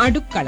അടുക്കള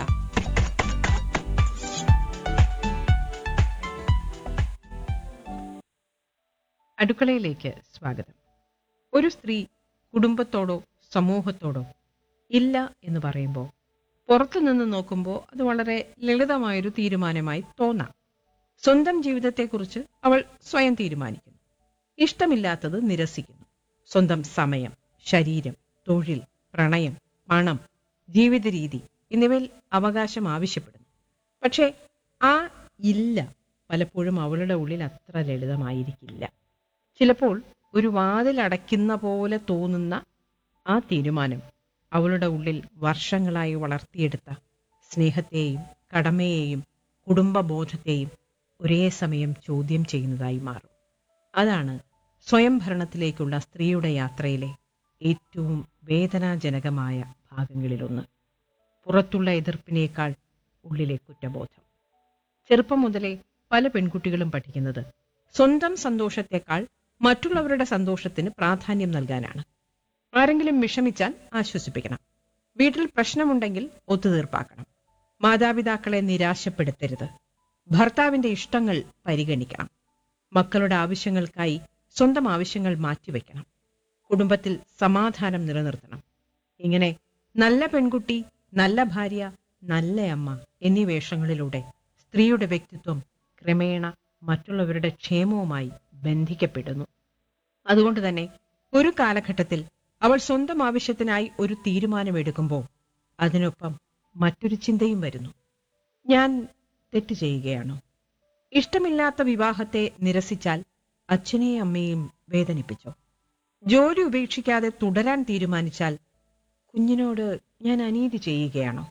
അടുക്കളയിലേക്ക് സ്വാഗതം ഒരു സ്ത്രീ കുടുംബത്തോടോ സമൂഹത്തോടോ ഇല്ല എന്ന് പറയുമ്പോൾ പുറത്തു നിന്ന് നോക്കുമ്പോൾ അത് വളരെ ലളിതമായൊരു തീരുമാനമായി തോന്നാം സ്വന്തം ജീവിതത്തെക്കുറിച്ച് അവൾ സ്വയം തീരുമാനിക്കുന്നു ഇഷ്ടമില്ലാത്തത് നിരസിക്കുന്നു സ്വന്തം സമയം ശരീരം തൊഴിൽ പ്രണയം പണം ജീവിത രീതി എന്നിവയിൽ അവകാശം ആവശ്യപ്പെടുന്നു പക്ഷേ ആ ഇല്ല പലപ്പോഴും അവളുടെ ഉള്ളിൽ അത്ര ലളിതമായിരിക്കില്ല ചിലപ്പോൾ ഒരു വാതിൽ അടയ്ക്കുന്ന പോലെ തോന്നുന്ന ആ തീരുമാനം അവളുടെ ഉള്ളിൽ വർഷങ്ങളായി വളർത്തിയെടുത്ത സ്നേഹത്തെയും കടമയെയും കുടുംബബോധത്തെയും ഒരേ സമയം ചോദ്യം ചെയ്യുന്നതായി മാറും അതാണ് സ്വയം ഭരണത്തിലേക്കുള്ള സ്ത്രീയുടെ യാത്രയിലെ ഏറ്റവും വേദനാജനകമായ ഭാഗങ്ങളിലൊന്ന് പുറത്തുള്ള എതിർപ്പിനേക്കാൾ ഉള്ളിലെ കുറ്റബോധം ചെറുപ്പം മുതലേ പല പെൺകുട്ടികളും പഠിക്കുന്നത് സ്വന്തം സന്തോഷത്തെക്കാൾ മറ്റുള്ളവരുടെ സന്തോഷത്തിന് പ്രാധാന്യം നൽകാനാണ് ആരെങ്കിലും വിഷമിച്ചാൽ ആശ്വസിപ്പിക്കണം വീട്ടിൽ പ്രശ്നമുണ്ടെങ്കിൽ ഒത്തുതീർപ്പാക്കണം മാതാപിതാക്കളെ നിരാശപ്പെടുത്തരുത് ഭർത്താവിന്റെ ഇഷ്ടങ്ങൾ പരിഗണിക്കണം മക്കളുടെ ആവശ്യങ്ങൾക്കായി സ്വന്തം ആവശ്യങ്ങൾ മാറ്റിവെക്കണം കുടുംബത്തിൽ സമാധാനം നിലനിർത്തണം ഇങ്ങനെ നല്ല പെൺകുട്ടി നല്ല ഭാര്യ നല്ല അമ്മ എന്നീ വേഷങ്ങളിലൂടെ സ്ത്രീയുടെ വ്യക്തിത്വം ക്രമേണ മറ്റുള്ളവരുടെ ക്ഷേമവുമായി ബന്ധിക്കപ്പെടുന്നു അതുകൊണ്ട് തന്നെ ഒരു കാലഘട്ടത്തിൽ അവൾ സ്വന്തം ആവശ്യത്തിനായി ഒരു തീരുമാനമെടുക്കുമ്പോൾ അതിനൊപ്പം മറ്റൊരു ചിന്തയും വരുന്നു ഞാൻ തെറ്റ് ചെയ്യുകയാണോ ഇഷ്ടമില്ലാത്ത വിവാഹത്തെ നിരസിച്ചാൽ അച്ഛനെയും അമ്മയെയും വേദനിപ്പിച്ചോ ജോലി ഉപേക്ഷിക്കാതെ തുടരാൻ തീരുമാനിച്ചാൽ കുഞ്ഞിനോട് ഞാൻ അനീതി ചെയ്യുകയാണോ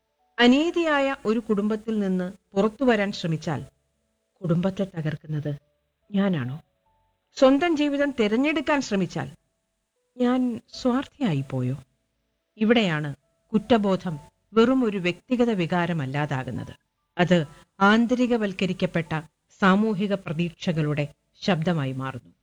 അനീതിയായ ഒരു കുടുംബത്തിൽ നിന്ന് പുറത്തു വരാൻ ശ്രമിച്ചാൽ കുടുംബത്തെ തകർക്കുന്നത് ഞാനാണോ സ്വന്തം ജീവിതം തിരഞ്ഞെടുക്കാൻ ശ്രമിച്ചാൽ ഞാൻ സ്വാർത്ഥിയായി പോയോ ഇവിടെയാണ് കുറ്റബോധം വെറും ഒരു വ്യക്തിഗത വികാരമല്ലാതാകുന്നത് അത് ആന്തരികവൽക്കരിക്കപ്പെട്ട സാമൂഹിക പ്രതീക്ഷകളുടെ ശബ്ദമായി മാറുന്നു